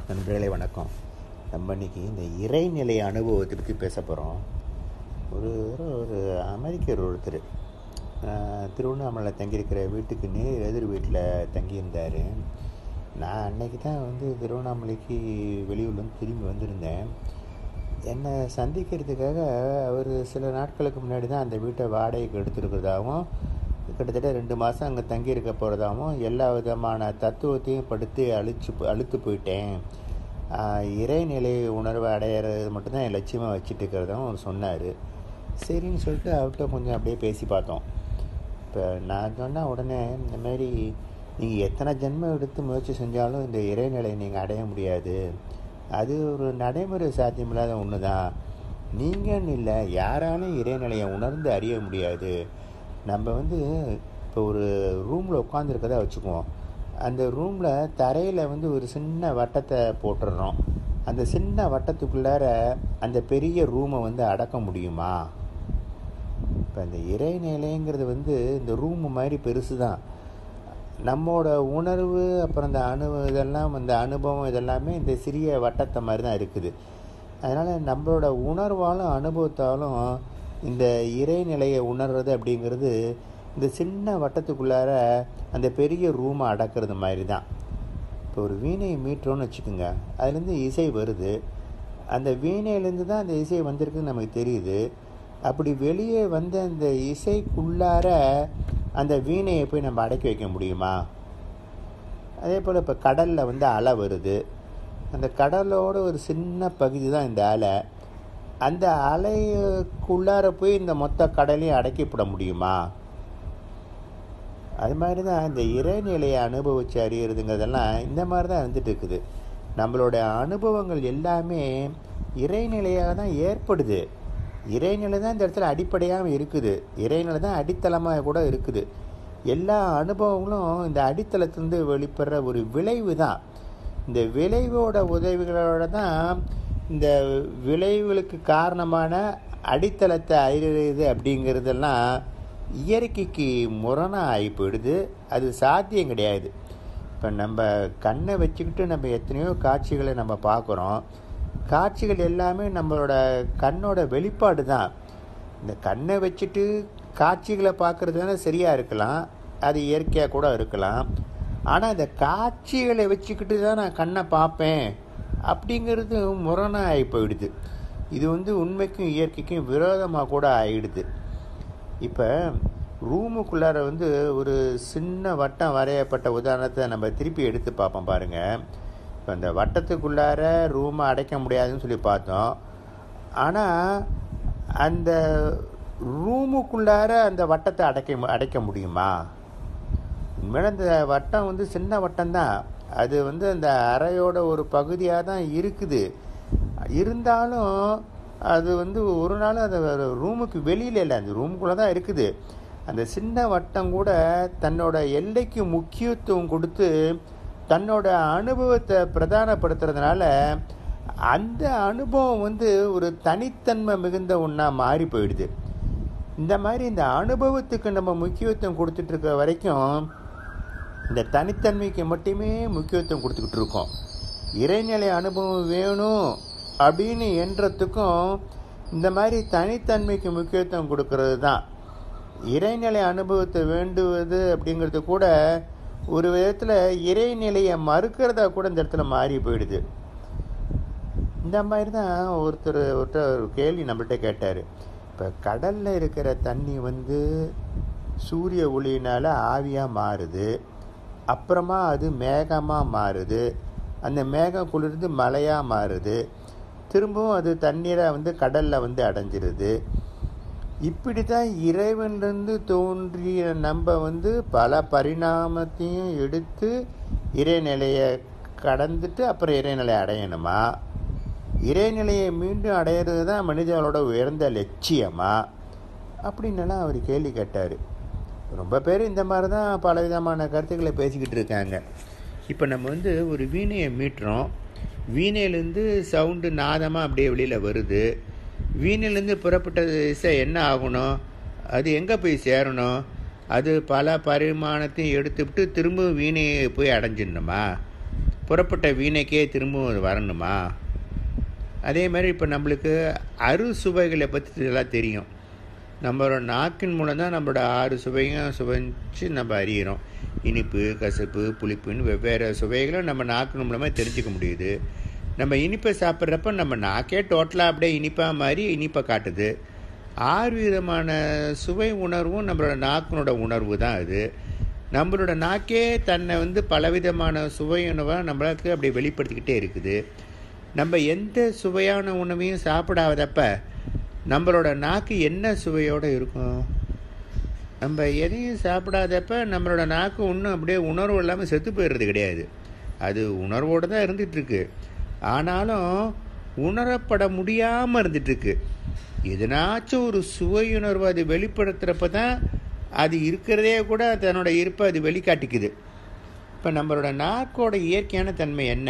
நண்பர்களே வணக்கம் நம்ம இன்னைக்கு இந்த இறைநிலை அனுபவத்தை பற்றி பேச போகிறோம் ஒரு ஒரு அமெரிக்கர் ஒருத்தர் ஆஹ், திருவண்ணாமலை தங்கியிருக்கிற வீட்டுக்கு நேர் எதிர் வீட்டில் தங்கியிருந்தார் நான் அன்னைக்கு தான் வந்து திருவண்ணாமலைக்கு வெளியூர்லேருந்து திரும்பி வந்திருந்தேன் என்னை சந்திக்கிறதுக்காக அவர் சில நாட்களுக்கு முன்னாடி தான் அந்த வீட்டை வாடகைக்கு எடுத்துருக்கிறதாகவும் கிட்டத்தட்ட ரெண்டு மாதம் அங்கே தங்கியிருக்க போகிறதாகவும் எல்லா விதமான தத்துவத்தையும் படுத்து அழிச்சு அழுத்து போயிட்டேன் ஆஹ் இறைநிலை உணர்வை அடையிறது மட்டும்தான் என் லட்சியமாக வச்சுட்டு இருக்கிறதாகவும் அவர் சொன்னார் சரின்னு சொல்லிட்டு அவர்கிட்ட கொஞ்சம் அப்படியே பேசி பார்த்தோம் இப்போ நான் சொன்னால் உடனே இந்த மாதிரி நீங்கள் எத்தனை ஜென்மம் எடுத்து முயற்சி செஞ்சாலும் இந்த இறைநிலையை நீங்கள் அடைய முடியாது அது ஒரு நடைமுறை சாத்தியமில்லாத ஒன்று தான் நீங்கன்னு இல்லை யாராலும் இறைநிலையை உணர்ந்து அறிய முடியாது நம்ம வந்து இப்போ ஒரு ரூமில் உட்காந்துருக்கதா வச்சுக்குவோம் அந்த ரூமில் தரையில் வந்து ஒரு சின்ன வட்டத்தை போட்டுடுறோம் அந்த சின்ன வட்டத்துக்குள்ளார அந்த பெரிய ரூமை வந்து அடக்க முடியுமா இப்போ இந்த இறைநிலைங்கிறது வந்து இந்த ரூம் மாதிரி பெருசு தான் நம்மோட உணர்வு அப்புறம் இந்த அணு இதெல்லாம் இந்த அனுபவம் இதெல்லாமே இந்த சிறிய வட்டத்தை மாதிரி தான் இருக்குது அதனால் நம்மளோட உணர்வாலும் அனுபவத்தாலும் இந்த இறைநிலையை உணர்றது அப்படிங்கிறது இந்த சின்ன வட்டத்துக்குள்ளார அந்த பெரிய ரூமை அடக்கிறது மாதிரி தான் இப்போ ஒரு வீணையை மீட்டுறோன்னு வச்சுக்கோங்க அதுலேருந்து இசை வருது அந்த வீணையிலேருந்து தான் அந்த இசை வந்திருக்குன்னு நமக்கு தெரியுது அப்படி வெளியே வந்த அந்த இசைக்குள்ளார அந்த வீணையை போய் நம்ம அடக்கி வைக்க முடியுமா அதே போல் இப்போ கடலில் வந்து அலை வருது அந்த கடலோட ஒரு சின்ன பகுதி தான் இந்த அலை அந்த அலைக்குள்ளார போய் இந்த மொத்த கடலையும் அடக்கிவிட முடியுமா அது மாதிரி தான் இந்த இறைநிலையை அனுபவித்து அறியறதுங்கிறதெல்லாம் இந்த மாதிரி தான் இருந்துட்டு இருக்குது நம்மளோட அனுபவங்கள் எல்லாமே இறைநிலையாக தான் ஏற்படுது இறைநிலை தான் இந்த இடத்துல அடிப்படையாக இருக்குது இறைநிலை தான் அடித்தளமாக கூட இருக்குது எல்லா அனுபவங்களும் இந்த அடித்தளத்திலிருந்து வெளிப்படுற ஒரு விளைவு தான் இந்த விளைவோட உதவிகளோட தான் இந்த விளைவுகளுக்கு காரணமான அடித்தளத்தை அறிகிறது அப்படிங்கிறதெல்லாம் இயற்கைக்கு முரணாக ஆகி போயிடுது அது சாத்தியம் கிடையாது இப்போ நம்ம கண்ணை வச்சுக்கிட்டு நம்ம எத்தனையோ காட்சிகளை நம்ம பார்க்குறோம் காட்சிகள் எல்லாமே நம்மளோட கண்ணோட வெளிப்பாடு தான் இந்த கண்ணை வச்சுட்டு காட்சிகளை பார்க்குறது வேணால் சரியாக இருக்கலாம் அது இயற்கையாக கூட இருக்கலாம் ஆனால் இந்த காட்சிகளை வச்சுக்கிட்டு தான் நான் கண்ணை பார்ப்பேன் அப்படிங்கிறது முரணாக ஆகி போயிடுது இது வந்து உண்மைக்கும் இயற்கைக்கும் விரோதமாக கூட ஆயிடுது இப்போ ரூமுக்குள்ளார வந்து ஒரு சின்ன வட்டம் வரையப்பட்ட உதாரணத்தை நம்ம திருப்பி எடுத்து பார்ப்போம் பாருங்கள் இப்போ அந்த வட்டத்துக்குள்ளார ரூமை அடைக்க முடியாதுன்னு சொல்லி பார்த்தோம் ஆனால் அந்த ரூமுக்குள்ளார அந்த வட்டத்தை அடைக்க மு- அடைக்க முடியுமா உண்மையில அந்த வட்டம் வந்து சின்ன வட்டம் தான் அது வந்து அந்த அறையோட ஒரு பகுதியாக தான் இருக்குது இருந்தாலும் அது வந்து ஒரு நாள் அந்த ரூமுக்கு வெளியில் இல்லை அந்த ரூமுக்குள்ளே தான் இருக்குது அந்த சின்ன வட்டம் கூட தன்னோட எல்லைக்கு முக்கியத்துவம் கொடுத்து தன்னோட அனுபவத்தை பிரதானப்படுத்துறதுனால அந்த அனுபவம் வந்து ஒரு தனித்தன்மை மிகுந்த ஒன்றா மாறி போயிடுது இந்த மாதிரி இந்த அனுபவத்துக்கு நம்ம முக்கியத்துவம் கொடுத்துட்டு இருக்க வரைக்கும் இந்த தனித்தன்மைக்கு மட்டுமே முக்கியத்துவம் கொடுத்துக்கிட்டு இருக்கோம் இறைநிலை அனுபவம் வேணும் அப்படின்னு என்றதுக்கும் இந்த மாதிரி தனித்தன்மைக்கு முக்கியத்துவம் கொடுக்கறது தான் இறைநிலை அனுபவத்தை வேண்டுவது அப்படிங்கிறது கூட ஒரு விதத்தில் இறைநிலையை மறுக்கிறதா கூட இந்த இடத்துல மாறி போயிடுது இந்த மாதிரி தான் ஒருத்தர் ஒருத்தர் ஒரு கேள்வி நம்மள்ட்ட கேட்டார் இப்போ கடலில் இருக்கிற தண்ணி வந்து சூரிய ஒளியினால் ஆவியாக மாறுது அப்புறமா அது மேகமாக மாறுது அந்த மேகம் குளிர்ந்து மழையாக மாறுது திரும்பவும் அது தண்ணீரை வந்து கடலில் வந்து அடைஞ்சிருது இப்படி தான் இறைவனிலிருந்து தோன்றிய நம்ம வந்து பல பரிணாமத்தையும் எடுத்து இறைநிலையை கடந்துட்டு அப்புறம் இறைநிலையை அடையணுமா இறைநிலையை மீண்டும் அடையிறது தான் மனிதனோட உயர்ந்த லட்சியமா அப்படின்னுலாம் அவர் கேள்வி கேட்டார் ரொம்ப பேர் இந்த மாதிரி தான் பல விதமான கருத்துக்களை பேசிக்கிட்டு இருக்காங்க இப்போ நம்ம வந்து ஒரு வீணையை மீட்டுறோம் வீணையிலேருந்து சவுண்டு நாதமாக அப்படியே வெளியில் வருது வீணையிலேருந்து புறப்பட்ட இசை என்ன ஆகணும் அது எங்கே போய் சேரணும் அது பல பரிமாணத்தையும் எடுத்துவிட்டு திரும்ப வீணையை போய் அடைஞ்சிடணுமா புறப்பட்ட வீணைக்கே திரும்பவும் வரணுமா அதே மாதிரி இப்போ நம்மளுக்கு அறு சுவைகளை பற்றி எல்லாம் தெரியும் நம்மளோட நாக்கின் மூலம் தான் நம்மளோட ஆறு சுவையும் சுவைச்சு நம்ம அறிகிறோம் இனிப்பு கசப்பு புளிப்புன்னு வெவ்வேறு சுவைகளை நம்ம நாக்கின் மூலமாக தெரிஞ்சுக்க முடியுது நம்ம இனிப்பை சாப்பிட்றப்ப நம்ம நாக்கே டோட்டலாக அப்படியே இனிப்பாக மாதிரி இனிப்பை காட்டுது ஆறு விதமான சுவை உணர்வும் நம்மளோட நாக்கினோட உணர்வு தான் அது நம்மளோட நாக்கே தன்னை வந்து பலவிதமான சுவை உணவை நம்மளுக்கு அப்படி வெளிப்படுத்திக்கிட்டே இருக்குது நம்ம எந்த சுவையான உணவையும் சாப்பிடாதப்ப நம்மளோட நாக்கு என்ன சுவையோடு இருக்கும் நம்ம எதையும் சாப்பிடாதப்ப நம்மளோட நாக்கு ஒன்றும் அப்படியே உணர்வு இல்லாமல் செத்து போயிடுறது கிடையாது அது உணர்வோடு தான் இருந்துகிட்ருக்கு ஆனாலும் உணரப்பட முடியாமல் இருந்துகிட்ருக்கு எதனாச்சும் ஒரு சுவையுணர்வு அது வெளிப்படுத்துகிறப்ப தான் அது இருக்கிறதே கூட தன்னோட இருப்பை அது வெளிக்காட்டிக்குது இப்போ நம்மளோட நாக்கோட இயற்கையான தன்மை என்ன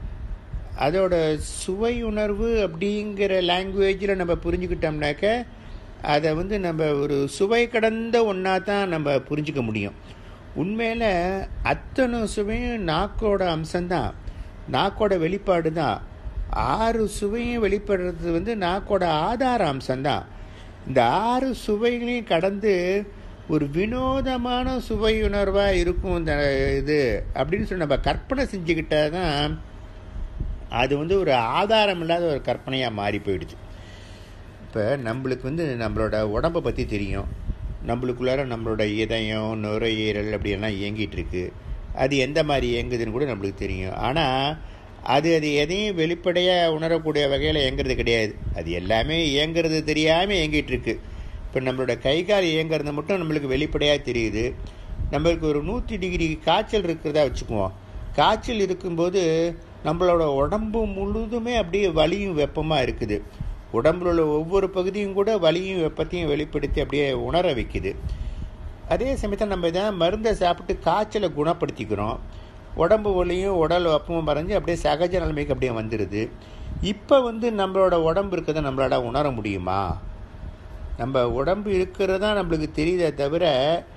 அதோட சுவை உணர்வு அப்படிங்கிற லாங்குவேஜில் நம்ம புரிஞ்சுக்கிட்டோம்னாக்க அதை வந்து நம்ம ஒரு சுவை கடந்த ஒன்றா தான் நம்ம புரிஞ்சிக்க முடியும் உண்மையில் அத்தனை சுவையும் நாக்கோட அம்சம்தான் நாக்கோட வெளிப்பாடு தான் ஆறு சுவையும் வெளிப்படுறது வந்து நாக்கோட ஆதார அம்சம்தான் இந்த ஆறு சுவைகளையும் கடந்து ஒரு வினோதமான சுவை உணர்வாக இருக்கும் இந்த இது அப்படின்னு சொல்லி நம்ம கற்பனை செஞ்சுக்கிட்டால் தான் அது வந்து ஒரு ஆதாரம் இல்லாத ஒரு கற்பனையாக மாறி போயிடுச்சு இப்போ நம்மளுக்கு வந்து நம்மளோட உடம்பை பற்றி தெரியும் நம்மளுக்குள்ளார நம்மளோட இதயம் நுரையீரல் அப்படியெல்லாம் இயங்கிட்டு இருக்கு அது எந்த மாதிரி இயங்குதுன்னு கூட நம்மளுக்கு தெரியும் ஆனால் அது அது எதையும் வெளிப்படையாக உணரக்கூடிய வகையில் இயங்குறது கிடையாது அது எல்லாமே இயங்குறது தெரியாமல் இயங்கிட்டு இருக்கு இப்போ நம்மளோட கை கால் இயங்குறது மட்டும் நம்மளுக்கு வெளிப்படையாக தெரியுது நம்மளுக்கு ஒரு நூற்றி டிகிரி காய்ச்சல் இருக்கிறதா வச்சுக்குவோம் காய்ச்சல் இருக்கும்போது நம்மளோட உடம்பு முழுதுமே அப்படியே வலியும் வெப்பமாக இருக்குது உடம்புல உள்ள ஒவ்வொரு பகுதியும் கூட வலியும் வெப்பத்தையும் வெளிப்படுத்தி அப்படியே உணர வைக்குது அதே சமயத்தில் நம்ம இதான் மருந்தை சாப்பிட்டு காய்ச்சலை குணப்படுத்திக்கிறோம் உடம்பு வலியும் உடல் வெப்பமும் மறைஞ்சு அப்படியே சகஜ நிலைமைக்கு அப்படியே வந்துடுது இப்போ வந்து நம்மளோட உடம்பு இருக்கிறத நம்மளால உணர முடியுமா நம்ம உடம்பு இருக்கிறதா நம்மளுக்கு தெரியுதே தவிர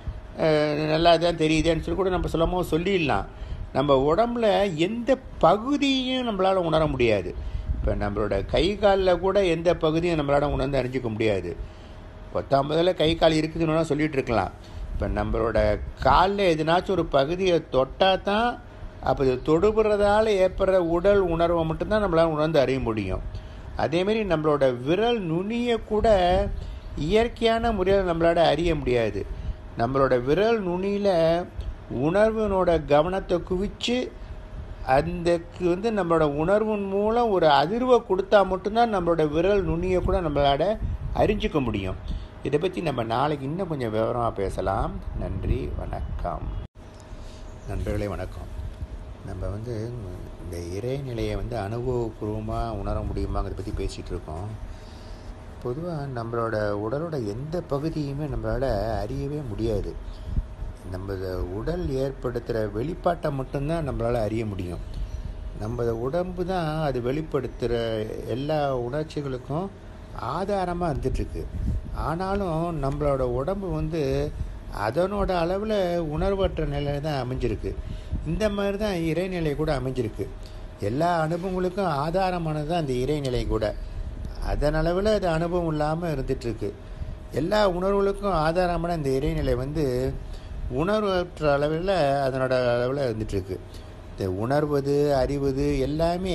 நல்லா தான் தெரியுதேன்னு சொல்லி கூட நம்ம சொல்லாமோ சொல்லிடலாம் நம்ம உடம்புல எந்த பகுதியும் நம்மளால் உணர முடியாது இப்போ நம்மளோட கை காலில் கூட எந்த பகுதியும் நம்மளால் உணர்ந்து அறிஞ்சிக்க முடியாது பத்தாம் முதல்ல கை கால் இருக்குதுன்னு சொல்லிட்டு இருக்கலாம் இப்போ நம்மளோட காலில் எதுனாச்சும் ஒரு பகுதியை தொட்டால் தான் அப்போ இது தொடுபுறதால ஏற்படுற உடல் உணர்வை மட்டும்தான் நம்மளால் உணர்ந்து அறிய முடியும் அதேமாரி நம்மளோட விரல் நுனியை கூட இயற்கையான முறையில் நம்மளால் அறிய முடியாது நம்மளோட விரல் நுனியில் உணர்வினோட கவனத்தை குவிச்சு அந்தக்கு வந்து நம்மளோட உணர்வின் மூலம் ஒரு அதிர்வை கொடுத்தா மட்டும்தான் நம்மளோட விரல் நுனியை கூட நம்மளால அறிஞ்சிக்க முடியும் இதை பற்றி நம்ம நாளைக்கு இன்னும் கொஞ்சம் விவரமாக பேசலாம் நன்றி வணக்கம் நண்பர்களே வணக்கம் நம்ம வந்து இந்த இறைநிலையை வந்து அனுபவபூர்வமாக உணர முடியுமாங்கிறத பற்றி பேசிகிட்டு இருக்கோம் பொதுவாக நம்மளோட உடலோட எந்த பகுதியுமே நம்மளால் அறியவே முடியாது நம்ம உடல் ஏற்படுத்துகிற வெளிப்பாட்டை மட்டும்தான் நம்மளால் அறிய முடியும் நம்ம உடம்பு தான் அது வெளிப்படுத்துகிற எல்லா உணர்ச்சிகளுக்கும் ஆதாரமாக இருந்துகிட்ருக்கு ஆனாலும் நம்மளோட உடம்பு வந்து அதனோட அளவில் உணர்வற்ற நிலையில் தான் அமைஞ்சிருக்கு இந்த மாதிரி தான் இறைநிலை கூட அமைஞ்சிருக்கு எல்லா அனுபவங்களுக்கும் ஆதாரமானது தான் அந்த இறைநிலை கூட அதன் அளவில் அது அனுபவம் இல்லாமல் இருந்துகிட்ருக்கு எல்லா உணர்வுகளுக்கும் ஆதாரமான இந்த இறைநிலை வந்து உணர்வற்ற அளவில் அதனோட அளவில் இருந்துகிட்ருக்கு இந்த உணர்வது அறிவது எல்லாமே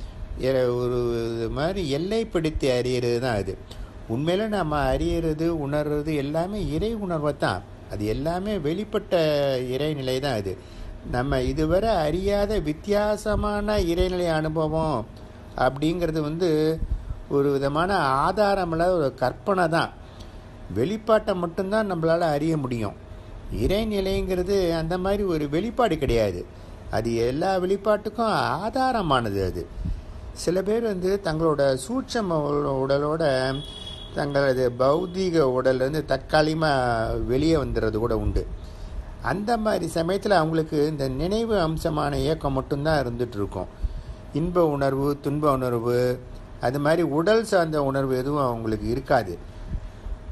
ஒரு இது மாதிரி எல்லைப்படுத்தி அறியறது தான் அது உண்மையில் நம்ம அறியறது உணர்றது எல்லாமே இறை உணர்வை தான் அது எல்லாமே வெளிப்பட்ட இறைநிலை தான் அது நம்ம இதுவரை அறியாத வித்தியாசமான இறைநிலை அனுபவம் அப்படிங்கிறது வந்து ஒரு விதமான ஆதாரம் இல்லாத ஒரு கற்பனை தான் வெளிப்பாட்டை மட்டும்தான் நம்மளால் அறிய முடியும் இறைநிலைங்கிறது அந்த மாதிரி ஒரு வெளிப்பாடு கிடையாது அது எல்லா வெளிப்பாட்டுக்கும் ஆதாரமானது அது சில பேர் வந்து தங்களோட சூட்சம உடலோட தங்களது பௌதீக உடல்லேருந்து தற்காலிகமாக வெளியே வந்துடுறது கூட உண்டு அந்த மாதிரி சமயத்தில் அவங்களுக்கு இந்த நினைவு அம்சமான இயக்கம் மட்டும்தான் இருந்துட்டு இருக்கும் இன்ப உணர்வு துன்ப உணர்வு அது மாதிரி உடல் சார்ந்த உணர்வு எதுவும் அவங்களுக்கு இருக்காது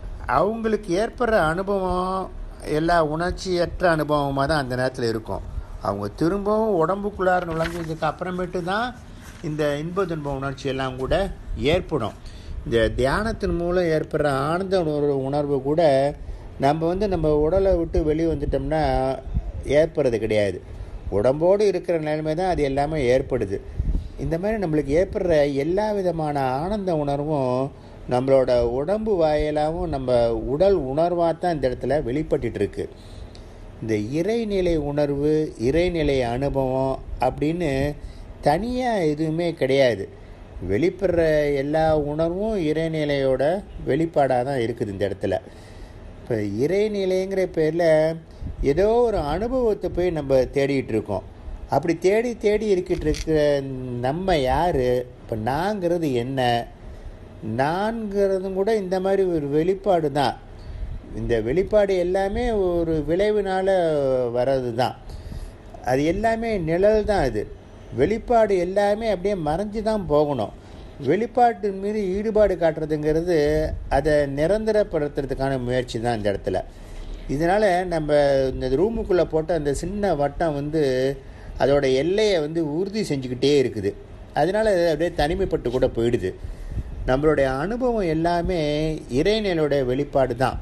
அவங்களுக்கு ஏற்படுற அனுபவம் எல்லா உணர்ச்சியற்ற அனுபவமாக தான் அந்த நேரத்தில் இருக்கும் அவங்க திரும்பவும் உடம்புக்குள்ளார நுழைஞ்சதுக்கு அப்புறமேட்டு தான் இந்த இன்ப துன்ப உணர்ச்சி எல்லாம் கூட ஏற்படும் இந்த தியானத்தின் மூலம் ஏற்படுற ஆனந்த உணர்வு உணர்வு கூட நம்ம வந்து நம்ம உடலை விட்டு வெளியே வந்துட்டோம்னா ஏற்படுறது கிடையாது உடம்போடு இருக்கிற நிலைமை தான் அது எல்லாமே ஏற்படுது இந்த மாதிரி நம்மளுக்கு ஏற்படுற எல்லா விதமான ஆனந்த உணர்வும் நம்மளோட உடம்பு வாயிலாகவும் நம்ம உடல் உணர்வாக தான் இந்த இடத்துல வெளிப்பட்டுட்டு இருக்கு இந்த இறைநிலை உணர்வு இறைநிலை அனுபவம் அப்படின்னு தனியாக எதுவுமே கிடையாது வெளிப்படுற எல்லா உணர்வும் இறைநிலையோட வெளிப்பாடாக தான் இருக்குது இந்த இடத்துல இப்போ இறைநிலைங்கிற பேரில் ஏதோ ஒரு அனுபவத்தை போய் நம்ம தேடிட்டு இருக்கோம் அப்படி தேடி தேடி இருக்கிட்டு இருக்கிற நம்ம யார் இப்போ நாங்கிறது என்ன நான்கிறதும் கூட இந்த மாதிரி ஒரு வெளிப்பாடு தான் இந்த வெளிப்பாடு எல்லாமே ஒரு விளைவினால் வர்றது தான் அது எல்லாமே நிழல் தான் அது வெளிப்பாடு எல்லாமே அப்படியே மறைஞ்சு தான் போகணும் வெளிப்பாட்டு மீது ஈடுபாடு காட்டுறதுங்கிறது அதை நிரந்தரப்படுத்துறதுக்கான முயற்சி தான் இந்த இடத்துல இதனால் நம்ம இந்த ரூமுக்குள்ளே போட்ட அந்த சின்ன வட்டம் வந்து அதோட எல்லையை வந்து உறுதி செஞ்சுக்கிட்டே இருக்குது அதனால் அது அப்படியே தனிமைப்பட்டு கூட போயிடுது நம்மளுடைய அனுபவம் எல்லாமே இறைநிலையோட வெளிப்பாடு தான்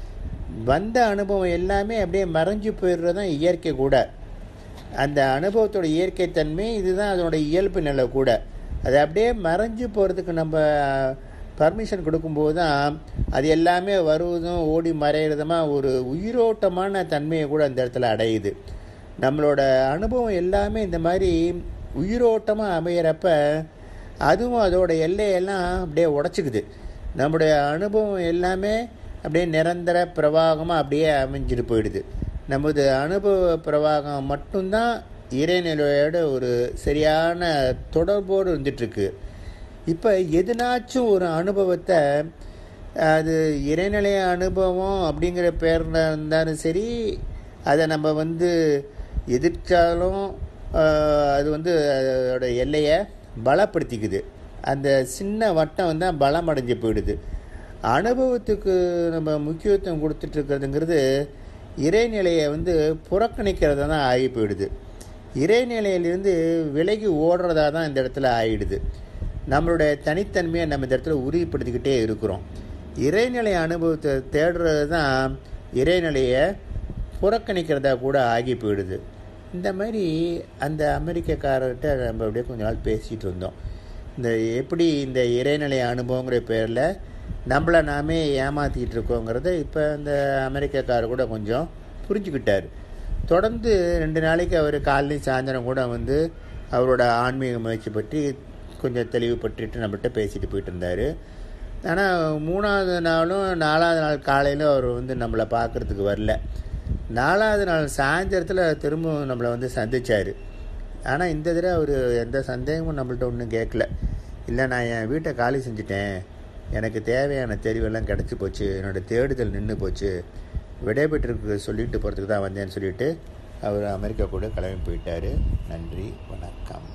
வந்த அனுபவம் எல்லாமே அப்படியே மறைஞ்சு போயிடுறது தான் இயற்கை கூட அந்த அனுபவத்தோட இயற்கை தன்மை இதுதான் அதனோட இயல்பு நிலை கூட அது அப்படியே மறைஞ்சு போகிறதுக்கு நம்ம பர்மிஷன் கொடுக்கும்போது தான் அது எல்லாமே வருவதும் ஓடி மறையிறதுமா ஒரு உயிரோட்டமான தன்மையை கூட அந்த இடத்துல அடையுது நம்மளோட அனுபவம் எல்லாமே இந்த மாதிரி உயிரோட்டமாக அமையிறப்ப அதுவும் அதோட எல்லையெல்லாம் அப்படியே உடச்சிக்குது நம்முடைய அனுபவம் எல்லாமே அப்படியே நிரந்தர பிரவாகமாக அப்படியே அமைஞ்சிட்டு போயிடுது நமது அனுபவ பிரவாகம் மட்டும்தான் இறைநிலையோட ஒரு சரியான தொடர்போடு இருந்துகிட்ருக்கு இப்போ எதுனாச்சும் ஒரு அனுபவத்தை அது இறைநிலைய அனுபவம் அப்படிங்கிற பேரில் இருந்தாலும் சரி அதை நம்ம வந்து எதிர்த்தாலும் அது வந்து அதோட எல்லையை பலப்படுத்திக்குது அந்த சின்ன வட்டம் தான் பலம் அடைஞ்சு போயிடுது அனுபவத்துக்கு நம்ம முக்கியத்துவம் கொடுத்துட்ருக்கிறதுங்கிறது இறைநிலையை வந்து புறக்கணிக்கிறதா தான் ஆகி போயிடுது இறைநிலையிலிருந்து விலகி ஓடுறதா தான் இந்த இடத்துல ஆகிடுது நம்மளுடைய தனித்தன்மையை நம்ம இந்த இடத்துல உறுதிப்படுத்திக்கிட்டே இருக்கிறோம் இறைநிலை அனுபவத்தை தேடுறது தான் இறைநிலையை புறக்கணிக்கிறதா கூட ஆகி போயிடுது இந்த மாதிரி அந்த அமெரிக்கக்காரர்கிட்ட நம்ம அப்படியே கொஞ்ச நாள் பேசிகிட்டு இருந்தோம் இந்த எப்படி இந்த இறைநிலை அனுபவங்கிற பேரில் நம்மளை நாமே ஏமாற்றிக்கிட்டு இருக்கோங்கிறத இப்போ அந்த அமெரிக்கக்காரர் கூட கொஞ்சம் புரிஞ்சுக்கிட்டார் தொடர்ந்து ரெண்டு நாளைக்கு அவர் காலையும் சாயந்தரம் கூட வந்து அவரோட ஆன்மீக முயற்சி பற்றி கொஞ்சம் தெளிவுபட்டுட்டு நம்மகிட்ட பேசிட்டு போயிட்டு இருந்தார் ஆனால் மூணாவது நாளும் நாலாவது நாள் காலையில் அவர் வந்து நம்மளை பார்க்குறதுக்கு வரல நாலாவது நாள் சாயந்தரத்தில் திரும்பவும் நம்மளை வந்து சந்திச்சார் ஆனால் இந்த தடவை அவர் எந்த சந்தேகமும் நம்மள்ட்ட ஒன்றும் கேட்கல இல்லை நான் என் வீட்டை காலி செஞ்சுட்டேன் எனக்கு தேவையான தெரிவெல்லாம் கிடச்சி போச்சு என்னோடய தேடுதல் நின்று போச்சு விடைபெற்றிருக்கு சொல்லிட்டு போகிறதுக்கு தான் வந்தேன்னு சொல்லிட்டு அவர் அமெரிக்கா கூட கிளம்பி போயிட்டார் நன்றி வணக்கம்